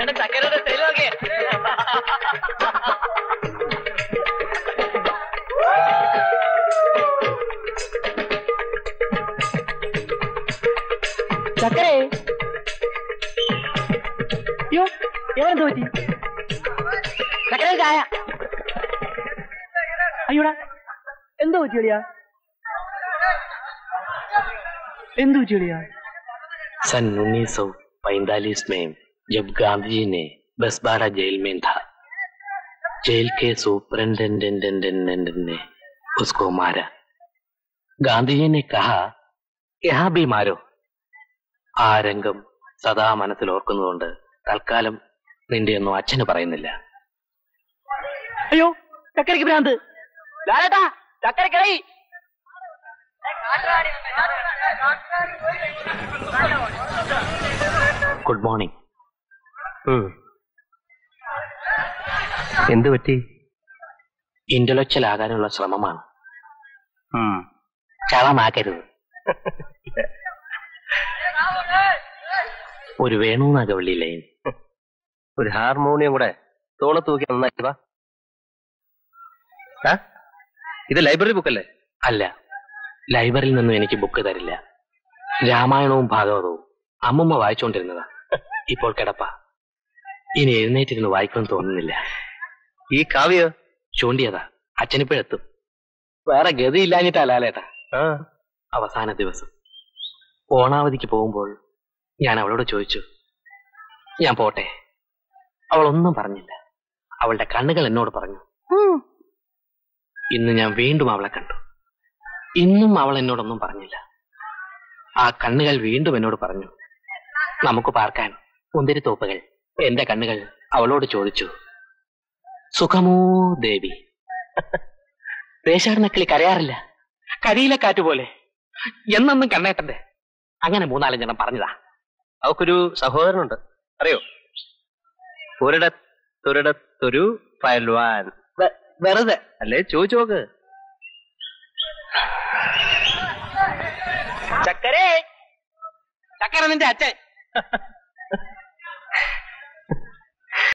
എന്റെ ചക്കരയുടെ സ്റ്റൈൽ നോക്കിയേ ചക്കരേ അയ്യോ എവനെന്ത് പറ്റി ചക്കര ചായ അയ്യോടാ എന്തോ പറ്റി എളിയാ എന്തു പറ്റി എളിയാ सन 1945 में जब गांधी जी ने बसबारा जेल में था जेल के सुपरिंटेंडेंट ने उसको मारा गांधी जी ने कहा यहाँ भी मारो ആ രംഗം സദാ മനസ്സിൽ ഓർക്കുന്നതുകൊണ്ട് തൽക്കാലം നിന്റെ ഒന്നും അച്ഛന് പറയുന്നില്ല അയ്യോ ചക്കരക്ക് ഭ്രാന്ത് ലാലേട്ടാ ചക്കരക്കറി ഗുഡ് മോർണിംഗ് എന്ത് പറ്റി ഇന്റലക്ച്വൽ ആകാനുള്ള ശ്രമമാണ് ചളമാക്കരുത് ഒരു വേണു നാഗവള്ളി ലൈൻ ഒരു ഹാർമോണിയം കൂടെ തോളത്ത് തൂക്കി നന്നായി വാ ആ? ഇത് ലൈബ്രറി ബുക്കല്ലേ അല്ല ലൈബ്രറിയിൽ നിന്നും എനിക്ക് ബുക്ക് തരില്ല രാമായണവും ഭാഗവതവും അമ്മമ്മ വായിച്ചുകൊണ്ടിരുന്നതാ ഇപ്പോൾ കിടപ്പ ഇനി എഴുന്നേറ്റിരുന്ന് വായിക്കുമെന്ന് തോന്നുന്നില്ല ഈ കാവ്യോ ചൂണ്ടിയതാ അച്ഛനിപ്പോഴെത്തും വേറെ ഗതിയില്ലാഞ്ഞിട്ടാ ലാലേട്ടാ ആ അവസാന ദിവസം ഓണാവധിക്ക് പോകുമ്പോൾ ഞാൻ അവളോട് ചോദിച്ചു ഞാൻ പോട്ടെ അവൾ ഒന്നും പറഞ്ഞില്ല അവളുടെ കണ്ണുകൾ എന്നോട് പറഞ്ഞു "ഉം." ഇന്ന് ഞാൻ വീണ്ടും അവളെ കണ്ടു ഇന്നും അവൾ എന്നോടൊന്നും പറഞ്ഞില്ല ആ കണ്ണുകൾ വീണ്ടും എന്നോട് പറഞ്ഞു നമുക്ക് പാർക്കാൻ മുന്തിരിത്തോപ്പുകൾ എന്റെ കണ്ണുകൾ അവളോട് ചോദിച്ചു സുഖമോ ദേവി ദേശാടനക്കിളി കരയാറില്ല കരിയിലെ കാറ്റ് പോലെ എന്നെന്നും കണ്ണേട്ടന്റെ അങ്ങനെ മൂന്നാലഞ്ചെണ്ണം പറഞ്ഞതാ അവക്കൊരു സഹോദരനുണ്ട് അറിയോ ഒരിടത്തൊരിടത്തൊരു പയൽവാൻ വെ- വെറുതെ അല്ലേ ചോദിച്ചു നോക്ക് ചക്കരേ ചക്കര നിന്റെ അച്ഛൻ